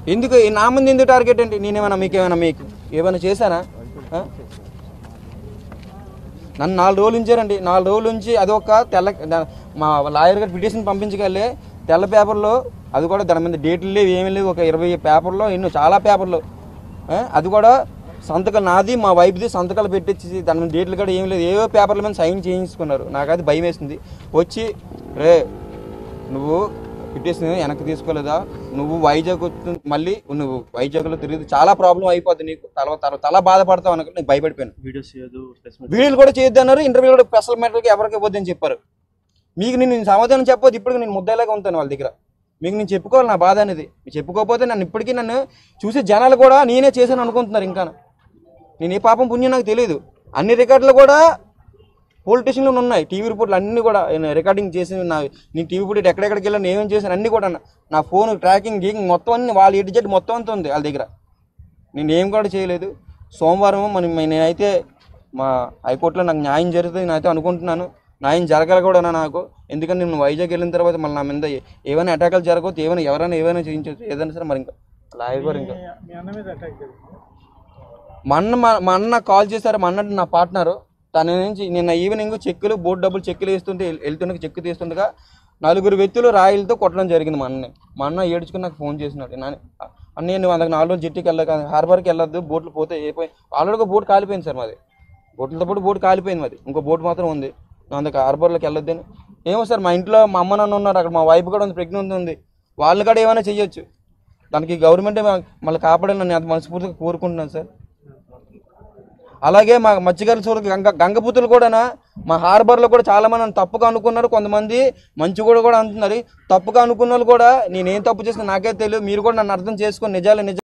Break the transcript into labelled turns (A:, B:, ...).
A: ఎందుకు ఈ నా ముందు ఎందుకు టార్గెట్ ఏంటి నేనేమైనా మీకు ఏమైనా మీకు ఏమైనా చేశానా ఆ? నన్ను నాలుగు రోజులు ఉంచారండి నాలుగు రోజులు ఉంచి అది ఒక తెల్ల దా- మా లాయర్ గారు పిటిషన్ పంపించగలే తెల్ల పేపర్లో అది కూడా దాని మీద డేట్లు లేవు ఏమీ లేవు ఒక ఇరవై పేపర్లో ఎన్నో చాలా పేపర్లు ఆ? అది కూడా సంతకాలు నాది మా వైఫ్ది సంతకాలు పెట్టించి దాని మీద డేట్లు కూడా ఏమీ లేదు ఏవో పేపర్ల మీద సైన్ చేయించుకున్నారు నాకు అది భయం వేసింది వచ్చి రే నువ్వు పిటిషన్ వెనక్కి తీసుకోలేదా నువ్వు వైజాగ్ వచ్చి- మళ్ళీ నువ్వు వైజాగ్లో తిరిగి చాలా ప్రాబ్లం అయిపోద్ది నీకు తల తల తల బాధపడతావు అనుకో నేను భయపడిపోయాను
B: వీడియోస్ చేయదు ప్రెస్ మీట్
A: వీడియోలు కూడా చేయొద్దు అన్నారు ఇంటర్వ్యూ కూడా స్పెషల్ మెటర్కి ఎవరికి ఇవ్వద్దని చెప్పారు మీకు నేను సమాధానం చెప్పొద్దు ఇప్పుడు నేను ముద్దలాగా ఉంటాను వాళ్ళ దగ్గర మీకు నేను చెప్పుకోవాలి నా బాధ అనేది మీరు చెప్పుకోకపోతే నన్ను ఇప్పటికీ నన్ను చూసే జనాలు కూడా నేనే చేశాను అనుకుంటున్నారు ఇంకా నేను ఏ పాపం పుణ్యం నాకు తెలియదు అన్ని రికార్డులు కూడా పోలీస్ స్టేషన్లో ఉన్నాయి టీవీ రిపోర్ట్లు అన్ని కూడా నేను రికార్డింగ్ చేసి నా నేను టీవీ రిపోర్ట్ ఎక్కడెక్కడికి వెళ్ళాను ఏమేమి చేశాను అన్ని కూడా నా- నా ఫోన్ ట్రాకింగ్ గీకింగ్ మొత్తం అన్ని వాళ్ళ ఎటు జెడ్ మొత్తం అంతా ఉంది వాళ్ళ దగ్గర నేను ఏం కూడా చేయలేదు సోమవారం మనం నేనైతే మా హైకోర్టులో నాకు న్యాయం జరుగుతుంది నేనైతే అనుకుంటున్నాను న్యాయం జరగాలి కూడా నాకు ఎందుకంటే నేను వైజాగ్ వెళ్ళిన తర్వాత మళ్ళీ నా మీద ఏ- ఏమైనా అటాకులు జరగవచ్చు ఏమైనా ఎవరైనా ఏమైనా చేయించవచ్చు ఏదైనా సరే మరి ఇంకా లాయర్ గారు ఇంకా
C: మీ అన్న మీద అటాక్ జరిగింది
A: మా అన్న మా మా అన్న కాల్ చేశారు మా అన్న నా పార్ట్నర్ తన నుంచి నిన్న ఈవినింగ్ చెక్కులు బోర్డు డబ్బులు చెక్కులు వేస్తుంటే వెళ్- వెళ్తుండగా చెక్కు తీస్తుండగా నలుగురు వ్యక్తులు రాయిలతో కొట్టడం జరిగింది మా అన్నని మా అన్న ఏడ్చుకుని నాకు ఫోన్ చేసినాడు నాన్న అన్నయ్య నువ్వు అందుకు నాలుగు రోజులు జట్టుకి వెళ్ళక హార్బర్కి వెళ్ళొద్దు బోట్లు పోతే అయిపోయి ఆల్రెడీ ఒక బోట్ కాలిపోయింది సార్ మాది బోట్లతో పాటు బోట్ కాలిపోయింది మాది ఇంకో బోట్ మాత్రం ఉంది నువ్వు అందుకు హార్బర్లోకి వెళ్ళొద్దని ఏమో సార్ మా ఇంట్లో మా అమ్మ నాన్న ఉన్నారు అక్కడ మా వైఫ్ కూడా ఉంది ప్రెగ్నెంట్ ఉంది వాళ్ళు కూడా ఏమైనా చెయ్యొచ్చు దానికి గవర్నమెంటే మళ్ళీ కాపాడాలని నేను అది మనస్ఫూర్తిగా కోరుకుంటున్నాను సార్ అలాగే మా మత్స్యకారుల సోదరులు గంగ గంగపుతులు కూడా మా హార్బర్లో కూడా చాలా మంది నన్ను తప్పుగా అనుకున్నారు కొంతమంది మంచి కూడా కూడా అంటున్నారు తప్పుగా అనుకున్న వాళ్ళు కూడా నేనేం తప్పు చేసినా నాకే తెలియదు మీరు కూడా నన్ను అర్థం చేసుకొని నిజాలు నిజ